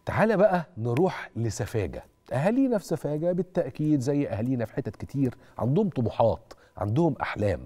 تعالى بقى نروح لسفاجة أهالينا في سفاجة بالتأكيد زي أهالينا في حتت كتير عندهم طموحات عندهم أحلام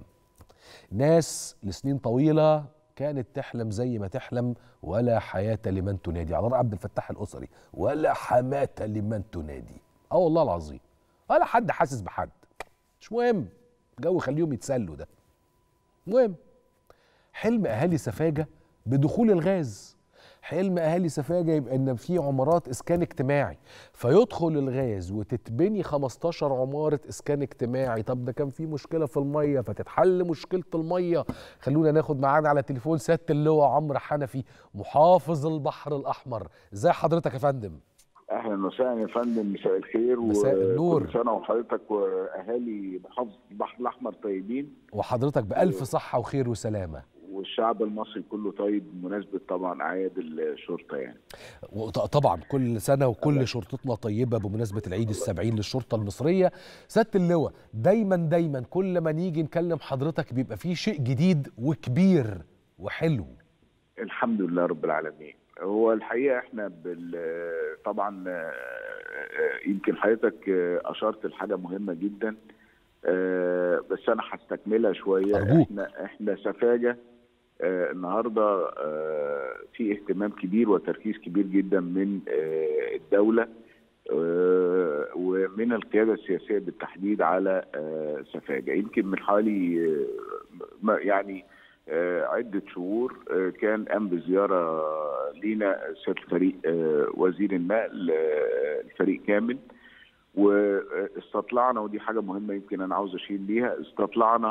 ناس لسنين طويلة كانت تحلم زي ما تحلم ولا حياة لمن تنادي على رأي عبد الفتاح الأسري ولا حماة لمن تنادي اه والله العظيم ولا حد حاسس بحد مش مهم جو خليهم يتسلوا ده المهم حلم اهالي سفاجه بدخول الغاز حلم اهالي سفاجه يبقى ان في عمارات اسكان اجتماعي فيدخل الغاز وتتبني 15 عماره اسكان اجتماعي طب ده كان في مشكله في الميه فتتحل مشكله الميه خلونا ناخد معانا على تليفون سياده اللواء عمرو حنفي محافظ البحر الاحمر ازي حضرتك يا فندم اهلا وسهلا يا فندم مساء الخير مساء النور. وكل سنه وحضرتك واهالي محافظه البحر الاحمر طيبين وحضرتك بالف صحه وخير وسلامه والشعب المصري كله طيب بمناسبه طبعا اعياد الشرطه يعني وطبعا كل سنه وكل شرطتنا طيبه بمناسبه العيد السبعين للشرطه المصريه سياده اللواء دايما دايما كل ما نيجي نكلم حضرتك بيبقى فيه شيء جديد وكبير وحلو الحمد لله رب العالمين هو الحقيقه احنا بال طبعا آه، آه، يمكن حضرتك آه، اشرت لحاجه مهمه جدا آه، بس انا هستكملها شويه أرجوك. احنا احنا سفاجه آه، النهارده آه، في اهتمام كبير وتركيز كبير جدا من آه، الدوله آه، ومن القياده السياسيه بالتحديد على آه، سفاجه يمكن من حوالي آه، ما- يعني آه، عده شهور آه، كان قام بزياره لينا سياده الفريق آه، وزير النقل آه، الفريق كامل واستطلعنا ودي حاجه مهمه يمكن انا عاوز اشير ليها استطلعنا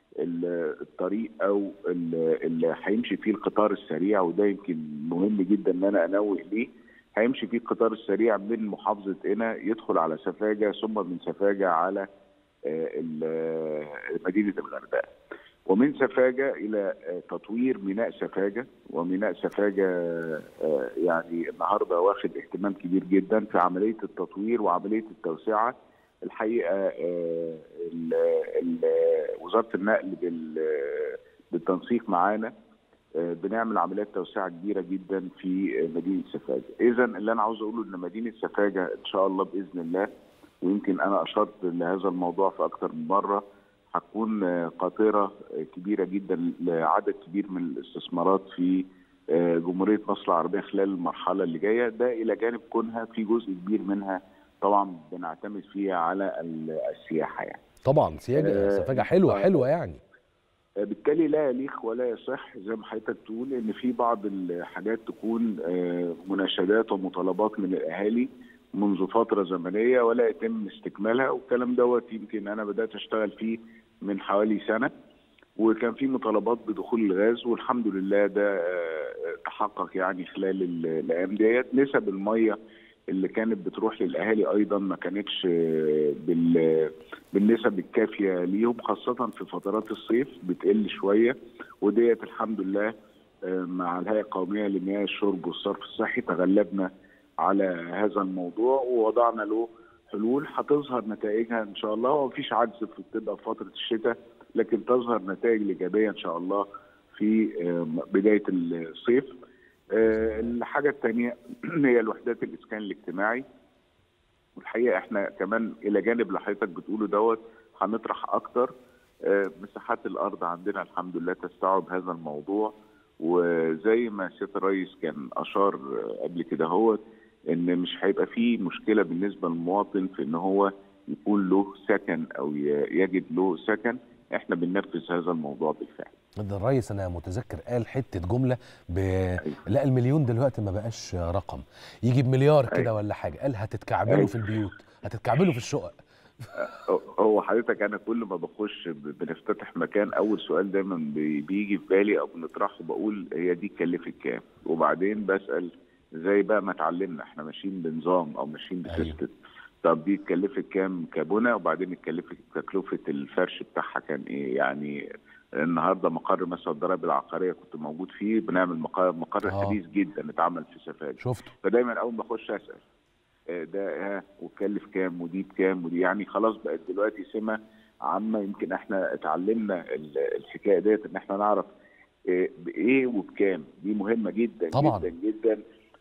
ال- الطريق او ال- اللي هيمشي فيه القطار السريع وده يمكن مهم جدا ان انا انوه ليه هيمشي فيه القطار السريع من محافظه قنا يدخل على سفاجه ثم من سفاجه على آه، ال- آه، مدينه الغردقه ومن سفاجه الى آه، تطوير ميناء سفاجه وميناء سفاجه آه، يعني النهارده واخد اهتمام كبير جدا في عمليه التطوير وعمليه التوسعه الحقيقه آه، ال- ال- وزاره النقل بال- بالتنسيق معانا آه، بنعمل عمليات توسعه كبيره جدا في آه، مدينه سفاجه، اذا اللي انا عاوز اقوله ان مدينه سفاجه ان شاء الله باذن الله ويمكن انا اشرت لهذا الموضوع في اكثر من مره هتكون آه، قاطره آه، كبيره جدا لعدد كبير من الاستثمارات في آه، جمهوريه مصر العربيه خلال المرحله اللي جايه ده الى جانب كونها في جزء كبير منها طبعا بنعتمد فيها على ال- السياحه يعني. طبعا سياجه آه، سفاجه حلوه آه. حلوه يعني بالتالي لا يليق ولا يصح زي ما حضرتك تقول ان في بعض الحاجات تكون آه، مناشدات ومطالبات من الاهالي منذ فتره زمنيه ولا يتم استكمالها والكلام دوت يمكن انا بدات اشتغل فيه من حوالي سنه وكان في مطالبات بدخول الغاز والحمد لله ده آه، تحقق يعني خلال ال- الايام ديت نسب الميه اللي كانت بتروح للاهالي ايضا ما كانتش آه، بال بالنسب الكافيه ليهم خاصه في فترات الصيف بتقل شويه وديت الحمد لله آه، مع الهيئه القوميه لمياه الشرب والصرف الصحي تغلبنا على هذا الموضوع ووضعنا له حلول هتظهر نتائجها ان شاء الله ومفيش عجز في بتبقى في فتره الشتاء لكن تظهر نتائج ايجابيه ان شاء الله في آه، بدايه الصيف آه، الحاجه الثانيه هي الوحدات الاسكان الاجتماعي والحقيقه احنا كمان الى جانب اللي حضرتك بتقوله دوت هنطرح اكتر آه، مساحات الارض عندنا الحمد لله تستوعب هذا الموضوع وزي ما سياده الرئيس كان اشار آه، قبل كده هو ان مش هيبقى فيه مشكله بالنسبه للمواطن في ان هو يكون له سكن او ي- يجد له سكن احنا بننفذ هذا الموضوع بالفعل ده الرئيس انا متذكر قال حته جمله ب... لا المليون دلوقتي ما بقاش رقم يجي بمليار كده ولا حاجه قال هتتكعبلوا أيوة. في البيوت هتتكعبلوا في الشقق هو حضرتك انا كل ما بخش ب- بنفتتح مكان اول سؤال دايما بي- بيجي في بالي او بنطرحه بقول هي دي اتكلفت كام وبعدين بسال زي بقى ما اتعلمنا احنا ماشيين بنظام او ماشيين أيوة. بسيستم طب دي اتكلفت كام كبنى وبعدين اتكلفت تكلفه الفرش بتاعها كان ايه يعني النهارده مقر مثلا الضرائب العقاريه كنت موجود فيه بنعمل مقر مقر آه. حديث جدا اتعمل في سفاجه شفته فدايما اول ما اخش اسال آه، ده ها وكلف كام ودي بكام ودي يعني خلاص بقت دلوقتي سمه عامه يمكن احنا اتعلمنا ال- الحكايه ديت ان احنا نعرف آه، بايه وبكام دي مهمه جدا طبعاً. جدا جدا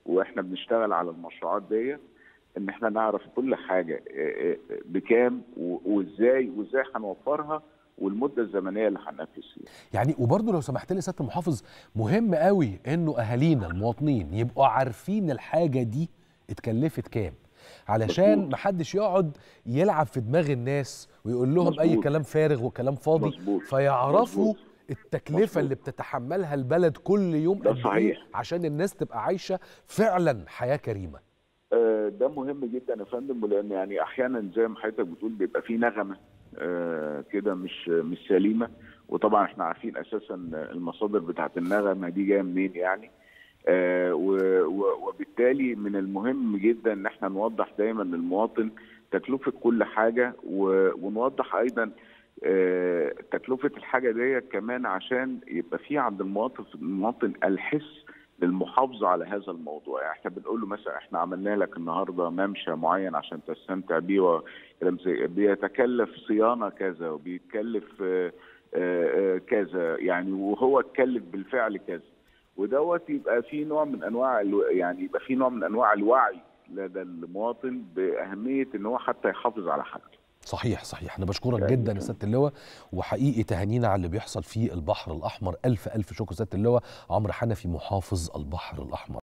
واحنا بنشتغل على المشروعات دي ان احنا نعرف كل حاجه بكام وازاي وازاي هنوفرها والمده الزمنيه اللي هننفذ فيها. يعني وبرضه لو سمحت لي سياده المحافظ مهم قوي انه اهالينا المواطنين يبقوا عارفين الحاجه دي اتكلفت كام علشان محدش يقعد يلعب في دماغ الناس ويقول لهم مزبوط. اي كلام فارغ وكلام فاضي مزبوط. فيعرفوا مزبوط. التكلفه مزبوط. اللي بتتحملها البلد كل يوم ده قد ايه صحيح. عشان الناس تبقى عايشه فعلا حياه كريمه آه، ده مهم جدا يا فندم لان يعني احيانا زي ما حضرتك بتقول بيبقى في نغمه آه، كده مش مش سليمه وطبعا احنا عارفين اساسا المصادر بتاعت النغمه دي جايه منين يعني آه، و- و- وبالتالي من المهم جدا ان احنا نوضح دايما للمواطن تكلفه كل حاجه و- ونوضح ايضا آه، تكلفه الحاجه دي كمان عشان يبقى في عند المواطن المواطن الحس للمحافظه على هذا الموضوع يعني احنا بنقول له مثلا احنا عملنا لك النهارده ممشى معين عشان تستمتع بيه وكلام زي بيتكلف صيانه كذا وبيتكلف آه، آه، آه، كذا يعني وهو اتكلف بالفعل كذا ودوت يبقى في نوع من انواع الو... يعني يبقى في نوع من انواع الوعي لدى المواطن باهميه ان هو حتى يحافظ على حاجته صحيح صحيح انا بشكرك يعني جدا يا كان- سياده اللواء وحقيقي تهانينا على اللي بيحصل في البحر الاحمر الف الف شكر سياده اللواء عمرو حنفي محافظ البحر الاحمر